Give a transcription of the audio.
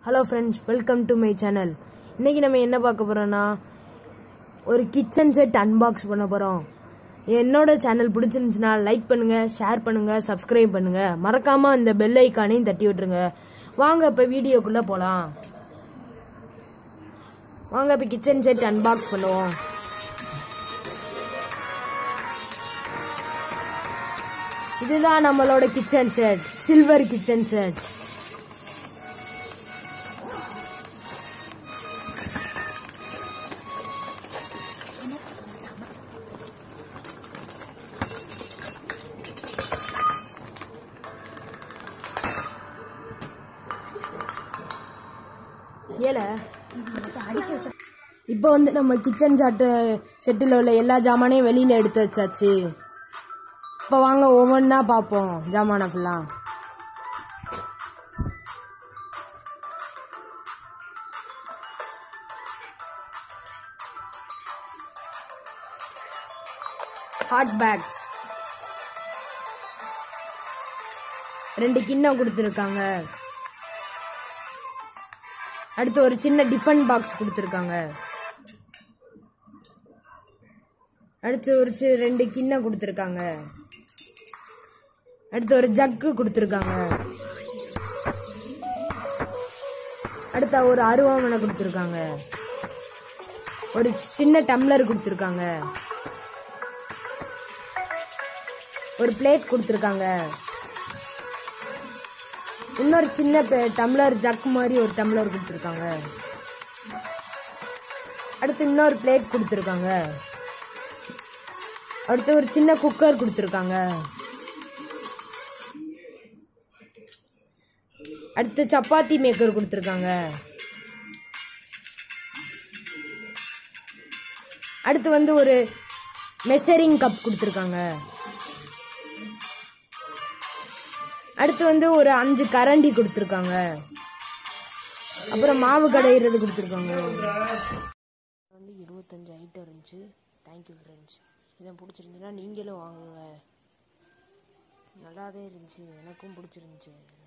hello friends welcome to my channel இன்னைக்கு நம்ம என்ன பார்க்க போறோம்னா ஒரு கிச்சன் செட் அன்பாக்ஸ் பண்ண போறோம் என்னோட சேனல் பிடிச்சிருந்துச்சுன்னா லைக் பண்ணுங்க ஷேர் பண்ணுங்க சப்ஸ்கிரைப் பண்ணுங்க மறக்காம அந்த பெல் ஐக்கானையும் தட்டி விட்டுருங்க வாங்க இப்ப வீடியோக்குள்ள போலாம் வாங்க இப்ப கிச்சன் செட் அன்பாக்ஸ் பண்ணுவோம் இதுதான் நம்மளோட kitchen set silver kitchen set ஏல இப்போ வந்து நம்ம கிச்சன் சாட்டு செட்டில் உள்ள எல்லா ஜாமானையும் வெளியில எடுத்து வச்சாச்சு இப்போ வாங்க ஒவ்வொன்றா பார்ப்போம் ஜாமானை ஃபுல்லாக ஹாட் பேக்ஸ் ரெண்டு கிண்ணம் கொடுத்துருக்காங்க அடுத்து ஒரு சின்ன டிஃபன் பாக்ஸ் கொடுத்துருக்காங்க அடுத்து ஒரு சி- ரெண்டு கிண்ணம் கொடுத்துருக்காங்க அடுத்து ஒரு ஜக்கு கொடுத்துருக்காங்க அடுத்து ஒரு அருவாமனை கொடுத்துருக்காங்க ஒரு சின்ன டம்ளர் கொடுத்துருக்காங்க ஒரு பிளேட் கொடுத்துருக்காங்க இன்னொரு சின்ன பே- டம்ளர் ஜக் மாதிரி ஒரு டம்ளர் கொடுத்துருக்காங்க அடுத்து இன்னொரு பிளேட் கொடுத்துருக்காங்க அடுத்து ஒரு சின்ன குக்கர் கொடுத்துருக்காங்க அடுத்து சப்பாத்தி மேக்கர் கொடுத்துருக்காங்க அடுத்து வந்து ஒரு மெஷரிங் கப் கொடுத்துருக்காங்க அடுத்து வந்து ஒரு அஞ்சு கரண்டி கொடுத்துருக்காங்க அப்புறம் மாவு கடையிறது கொடுத்துருக்காங்க வந்து இருபத்தஞ்சு ஐட்டம் இருந்துச்சு தேங்க்யூ ஃப்ரெண்ட்ஸ் இதை பிடிச்சிருந்துச்சுன்னா நீங்களும் வாங்குங்க நல்லாவே இருந்துச்சு எனக்கும் பிடிச்சிருந்துச்சு